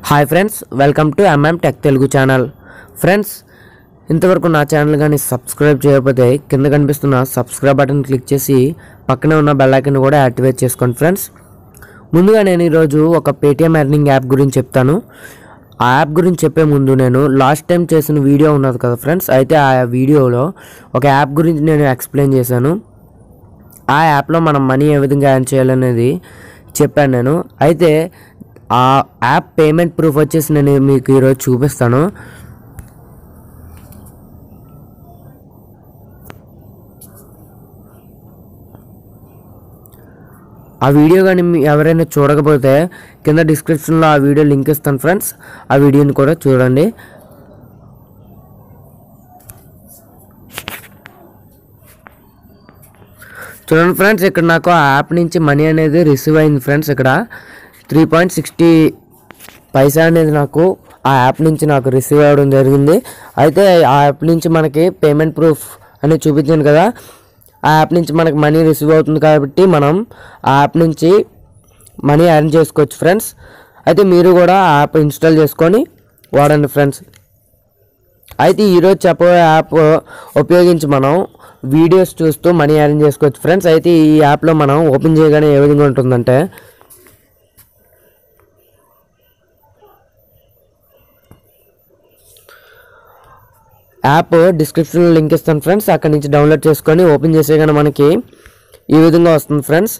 hi friends welcome to MM tech Telugu channel friends ఇంతవరకు నా channel కానీ సబ్స్క్రైబ్ చేయకపోతే కింద కనిపిస్తున్న సబ్స్క్రైబ్ బటన్ క్లిక్ చేసి పక్కనే ఉన్న బెల్ ఐకన్ కూడా యాక్టివేట్ చేసుకోండి ఫ్రెండ్స్ ముందుగా నేను ఈరోజు ఒక పేటిఎం ఎర్నింగ్ యాప్ గురించి చెప్తాను ఆ యాప్ గురించి చెప్పే ముందు నేను లాస్ట్ టైం చేసిన వీడియో ఉన్నది కదా ఫ్రెండ్స్ అయితే ఆ వీడియోలో ఒక యాప్ గురించి నేను ఎక్స్ప్లెయిన్ చేశాను ఆ యాప్లో మనం మనీ ఏ విధంగా ఎర్న్ చేయాలనేది చెప్పాను నేను అయితే ఆ యాప్ పేమెంట్ ప్రూఫ్ వచ్చేసి నేను మీకు ఈరోజు చూపిస్తాను ఆ వీడియో కానీ మీ- ఎవరైనా చూడకపోతే కింద డిస్క్రిప్షన్లో ఆ వీడియో లింక్ ఇస్తాను ఫ్రెండ్స్ ఆ వీడియోని కూడా చూడండి చూడండి ఫ్రెండ్స్ ఇక్కడ నాకు ఆ యాప్ నుంచి మనీ అనేది రిసీవ్ అయింది ఫ్రెండ్స్ ఇక్కడ త్రీ పాయింట్ సిక్స్టీ పైసా అనేది నాకు ఆ యాప్ నుంచి నాకు రిసీవ్ అవ్వడం జరిగింది అయితే ఆ యాప్ నుంచి మనకి పేమెంట్ ప్రూఫ్ అనేది చూపించాను కదా ఆ యాప్ నుంచి మనకి మనీ రిసీవ్ అవుతుంది కాబట్టి మనం ఆ యాప్ నుంచి మనీ ఎర్న్ చేసుకోవచ్చు ఫ్రెండ్స్ అయితే మీరు కూడా ఆ యాప్ ఇన్స్టాల్ చేసుకొని వాడండి ఫ్రెండ్స్ అయితే ఈరోజు చెప్పబోయే యాప్ ఉపయోగించి మనం వీడియోస్ చూస్తూ మనీ ఎర్న్ చేసుకోవచ్చు ఫ్రెండ్స్ అయితే ఈ యాప్లో మనం ఓపెన్ చేయగానే ఏ విధంగా ఉంటుందంటే యాప్ డిస్క్రిప్షన్లో లింక్ ఇస్తాను ఫ్రెండ్స్ అక్కడ నుంచి డౌన్లోడ్ చేసుకొని ఓపెన్ చేసేగానే మనకి ఈ విధంగా వస్తుంది ఫ్రెండ్స్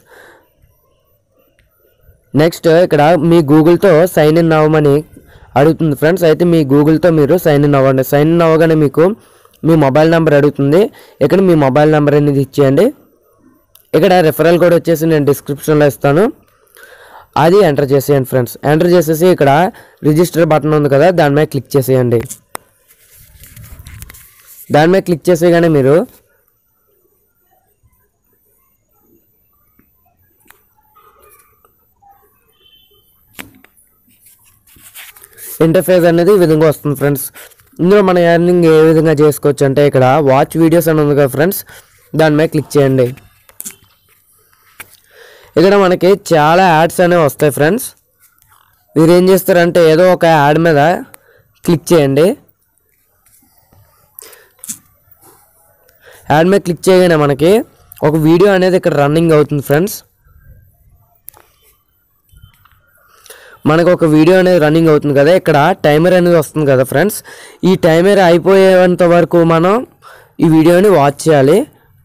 నెక్స్ట్ ఇక్కడ మీ గూగుల్తో సైన్ ఇన్ అవ్వమని అడుగుతుంది ఫ్రెండ్స్ అయితే మీ గూగుల్తో మీరు సైన్ ఇన్ అవ్వండి సైన్ ఇన్ అవ్వగానే మీకు మీ మొబైల్ నెంబర్ అడుగుతుంది ఇక్కడ మీ మొబైల్ నెంబర్ అనేది ఇచ్చేయండి ఇక్కడ రెఫరల్ కోడ్ వచ్చేసి నేను డిస్క్రిప్షన్లో ఇస్తాను అది ఎంటర్ చేసేయండి ఫ్రెండ్స్ ఎంటర్ చేసేసి ఇక్కడ రిజిస్టర్ బటన్ ఉంది కదా దాని మీద క్లిక్ చేసేయండి దాని మీద క్లిక్ చేసేగానే మీరు ఇంటర్ఫేస్ అనేది ఈ విధంగా వస్తుంది ఫ్రెండ్స్ ఇందులో మన ఎర్నింగ్ ఏ విధంగా చేసుకోవచ్చు అంటే ఇక్కడ వాచ్ వీడియోస్ అని ఉంది కదా ఫ్రెండ్స్ దాని మీద క్లిక్ చేయండి ఇక్కడ మనకి చాలా యాడ్స్ అనేవి వస్తాయి ఫ్రెండ్స్ మీరు ఏం చేస్తారంటే ఏదో ఒక యాడ్ మీద క్లిక్ చేయండి యాడ్ మీద క్లిక్ చేయగానే మనకి ఒక వీడియో అనేది ఇక్కడ రన్నింగ్ అవుతుంది ఫ్రెండ్స్ మనకు ఒక వీడియో అనేది రన్నింగ్ అవుతుంది కదా ఇక్కడ టైమర్ అనేది వస్తుంది కదా ఫ్రెండ్స్ ఈ టైమర్ అయిపోయేంత వరకు మనం ఈ వీడియోని వాచ్ చేయాలి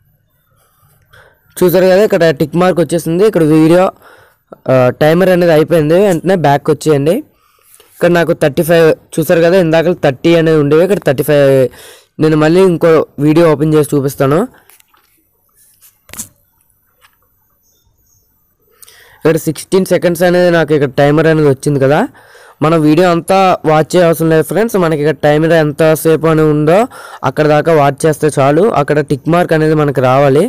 చూసారు కదా ఇక్కడ టిక్ మార్క్ వచ్చేసింది ఇక్కడ వీడియో టైమర్ అనేది అయిపోయింది వెంటనే బ్యాక్ వచ్చేయండి ఇక్కడ నాకు థర్టీ ఫైవ్ చూసారు కదా ఇందాక థర్టీ అనేది ఉండేవి ఇక్కడ థర్టీ ఫైవ్ నేను మళ్ళీ ఇంకో వీడియో ఓపెన్ చేసి చూపిస్తాను ఇక్కడ సిక్స్టీన్ సెకండ్స్ అనేది నాకు ఇక్కడ టైమర్ అనేది వచ్చింది కదా మన వీడియో అంతా వాచ్ చేయ అవసరం లేదు ఫ్రెండ్స్ మనకి ఇక్కడ టైమర్ ఎంతసేపు అని ఉందో అక్కడ దాకా వాచ్ చేస్తే చాలు అక్కడ టిక్ మార్క్ అనేది మనకి రావాలి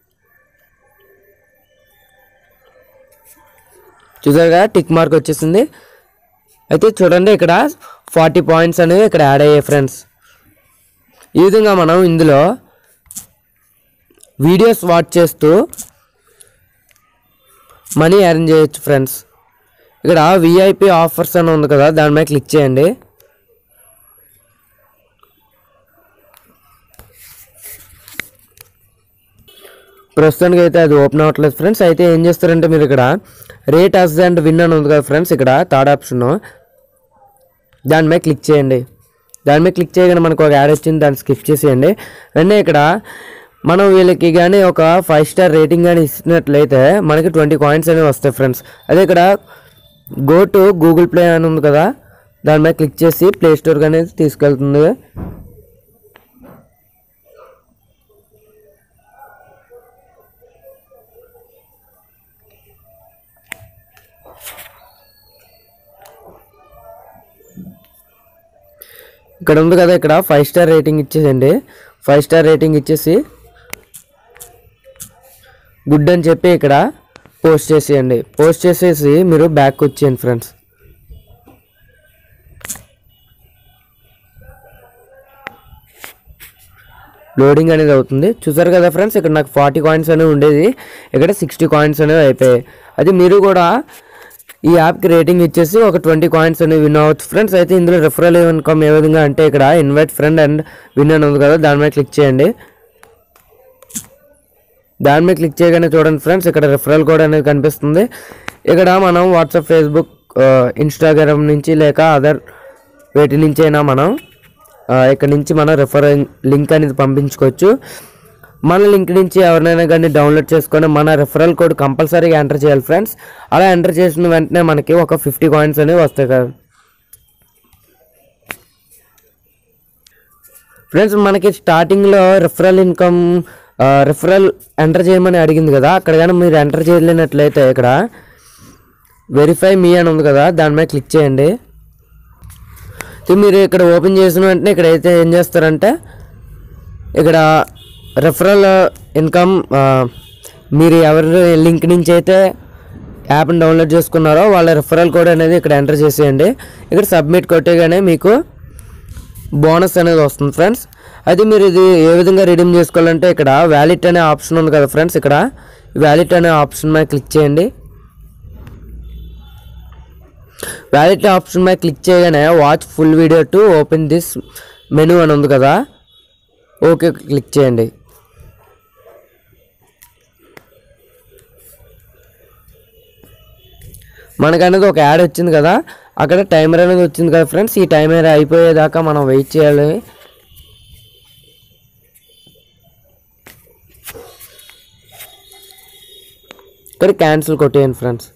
చూసారు కదా టిక్ మార్క్ వచ్చేసింది అయితే చూడండి ఇక్కడ ఫార్టీ పాయింట్స్ అనేవి ఇక్కడ యాడ్ అయ్యాయి ఫ్రెండ్స్ ఈ విధంగా మనం ఇందులో వీడియోస్ వాచ్ చేస్తూ మనీ ఎర్న్ చేయొచ్చు ఫ్రెండ్స్ ఇక్కడ విఐపి ఆఫర్స్ అని ఉంది కదా దాని మీద క్లిక్ చేయండి ప్రస్తుతానికి అయితే అది ఓపెన్ అవ్వట్లేదు ఫ్రెండ్స్ అయితే ఏం చేస్తారంటే మీరు ఇక్కడ రేట్ అస్ అండ్ విన్ అని ఉంది కదా ఫ్రెండ్స్ ఇక్కడ థర్డ్ ఆప్షన్ దాని మీద క్లిక్ చేయండి దాని మీద క్లిక్ చేయగానే మనకు ఒక యాడ్ వచ్చింది దాన్ని స్కిప్ చేసేయండి వెంటనే ఇక్కడ మనం వీళ్ళకి కానీ ఒక ఫైవ్ స్టార్ రేటింగ్ కానీ ఇచ్చినట్లయితే మనకి ట్వంటీ కాయిన్స్ అనేవి వస్తాయి ఫ్రెండ్స్ అదే ఇక్కడ గో టు గూగుల్ ప్లే అని ఉంది కదా దాని మీద క్లిక్ చేసి ప్లే స్టోర్కి అనేది తీసుకెళ్తుంది ఇక్కడ ఉంది కదా ఇక్కడ ఫైవ్ స్టార్ రేటింగ్ ఇచ్చేసండి ఫైవ్ స్టార్ రేటింగ్ ఇచ్చేసి గుడ్ అని చెప్పి ఇక్కడ పోస్ట్ చేసేయండి పోస్ట్ చేసేసి మీరు బ్యాక్ వచ్చేయండి ఫ్రెండ్స్ లోడింగ్ అనేది అవుతుంది చూసారు కదా ఫ్రెండ్స్ ఇక్కడ నాకు ఫార్టీ కాయిన్స్ అనేవి ఉండేది ఇక్కడ సిక్స్టీ కాయిన్స్ అనేవి అయిపోయాయి అది మీరు కూడా ఈ యాప్కి రేటింగ్ ఇచ్చేసి ఒక ట్వంటీ కాయిన్స్ అనేవి విన్ అవ్వచ్చు ఫ్రెండ్స్ అయితే ఇందులో రెఫరల్ ఇన్కమ్ ఏ విధంగా అంటే ఇక్కడ ఇన్వైట్ ఫ్రెండ్ అండ్ విన్ అని ఉంది కదా దాని మీద క్లిక్ చేయండి దాని మీద క్లిక్ చేయగానే చూడండి ఫ్రెండ్స్ ఇక్కడ రెఫరల్ కోడ్ అనేది కనిపిస్తుంది ఇక్కడ మనం వాట్సాప్ ఫేస్బుక్ ఇన్స్టాగ్రామ్ నుంచి లేక అదర్ వేటి నుంచి అయినా మనం ఆ, ఇక్కడ నుంచి మనం రెఫర్ లింక్ అనేది పంపించుకోవచ్చు మన లింక్ నుంచి ఎవరినైనా కానీ డౌన్లోడ్ చేసుకొని మన రెఫరల్ కోడ్ కంపల్సరీగా ఎంటర్ చేయాలి ఫ్రెండ్స్ అలా ఎంటర్ చేసిన వెంటనే మనకి ఒక ఫిఫ్టీ కాయిన్స్ అనేవి వస్తాయి కదా ఫ్రెండ్స్ మనకి స్టార్టింగ్లో రెఫరల్ ఇన్కమ్ రెఫరల్ ఎంటర్ చేయమని అడిగింది కదా అక్కడ కానీ మీరు ఎంటర్ చేయలేనట్లయితే ఇక్కడ వెరిఫై మీ అని ఉంది కదా దాని మీద క్లిక్ చేయండి ఇది మీరు ఇక్కడ ఓపెన్ చేసిన వెంటనే ఇక్కడ అయితే ఏం చేస్తారంటే ఇక్కడ రెఫరల్ ఇన్కమ్ మీరు ఎవరి లింక్ నుంచి అయితే యాప్ని డౌన్లోడ్ చేసుకున్నారో వాళ్ళ రెఫరల్ కోడ్ అనేది ఇక్కడ ఎంటర్ చేసేయండి ఇక్కడ సబ్మిట్ కొట్టేగానే మీకు బోనస్ అనేది వస్తుంది ఫ్రెండ్స్ అయితే మీరు ఇది ఏ విధంగా రిడీమ్ చేసుకోవాలంటే ఇక్కడ వ్యాలిట్ అనే ఆప్షన్ ఉంది కదా ఫ్రెండ్స్ ఇక్కడ వ్యాలిట్ అనే ఆప్షన్ మీద క్లిక్ చేయండి వ్యాలిట్ ఆప్షన్ మీద క్లిక్ చేయగానే watch full video to open this menu అని ఉంది కదా ఓకే క్లిక్ చేయండి మనకనేది ఒక యాడ్ వచ్చింది కదా అక్కడ టైమర్ అనేది వచ్చింది కదా ఫ్రెండ్స్ ఈ టైమర్ అయిపోయేదాకా మనం వెయిట్ చేయాలి ఇక్కడ క్యాన్సిల్ కొట్టేయండి ఫ్రెండ్స్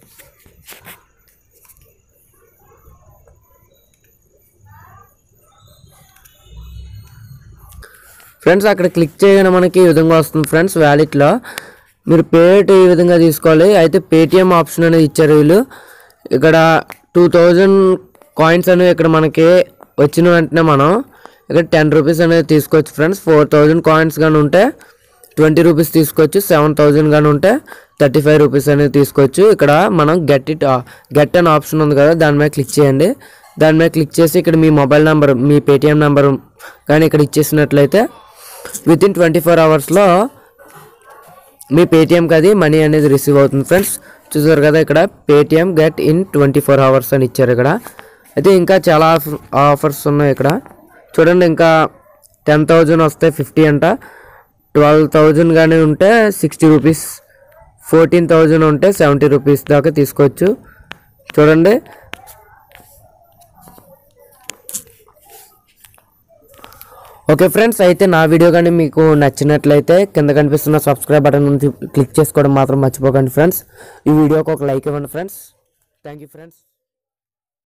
ఫ్రెండ్స్ అక్కడ క్లిక్ చేయగానే మనకి ఈ విధంగా వస్తుంది ఫ్రెండ్స్ వ్యాలెట్లో మీరు పేట్ ఈ విధంగా తీసుకోవాలి అయితే పేటిఎం ఆప్షన్ అనేది ఇచ్చారు వీళ్ళు ఇక్కడ టూ థౌజండ్ కాయిన్స్ అనేవి ఇక్కడ మనకి వచ్చిన వెంటనే మనం ఇక్కడ టెన్ రూపీస్ అనేది తీసుకోవచ్చు ఫ్రెండ్స్ ఫోర్ థౌజండ్ కాయిన్స్ కానీ ఉంటే ట్వంటీ రూపీస్ తీసుకోవచ్చు సెవెన్ థౌజండ్ కానీ ఉంటే థర్టీ ఫైవ్ రూపీస్ అనేది తీసుకోవచ్చు ఇక్కడ మనం గెట్ ఇట్ గెట్ అనే ఆప్షన్ ఉంది కదా దాని మీద క్లిక్ చేయండి దాని మీద క్లిక్ చేసి ఇక్కడ మీ మొబైల్ నెంబర్ మీ పేటిఎం నెంబర్ కానీ ఇక్కడ ఇచ్చేసినట్లయితే విత్ ఇన్ ట్వంటీ ఫోర్ అవర్స్లో మీ పేటిఎంకి అది మనీ అనేది రిసీవ్ అవుతుంది ఫ్రెండ్స్ చూసారు కదా ఇక్కడ Paytm get in twenty four hours అని ఇచ్చారు ఇక్కడ అయితే ఇంకా చాలా ఆఫర్- ఆఫర్స్ ఉన్నాయి ఇక్కడ చూడండి ఇంకా టెన్ థౌజండ్ వస్తే ఫిఫ్టీ అంట ట్వెల్వ్ థౌజండ్ కానీ ఉంటే సిక్స్టీ రూపీస్ ఫోర్టీన్ థౌజండ్ ఉంటే సెవెంటీ రూపీస్ దాకా తీసుకోవచ్చు చూడండి ఓకే ఫ్రెండ్స్ అయితే నా వీడియో కానీ మీకు నచ్చినట్లయితే కింద కనిపిస్తున్న సబ్స్క్రైబ్ బటన్ నుంచి క్లిక్ చేసుకోవడం మాత్రం మర్చిపోకండి ఫ్రెండ్స్ ఈ వీడియోకి ఒక లైక్ ఇవ్వండి ఫ్రెండ్స్ థ్యాంక్ యూ ఫ్రెండ్స్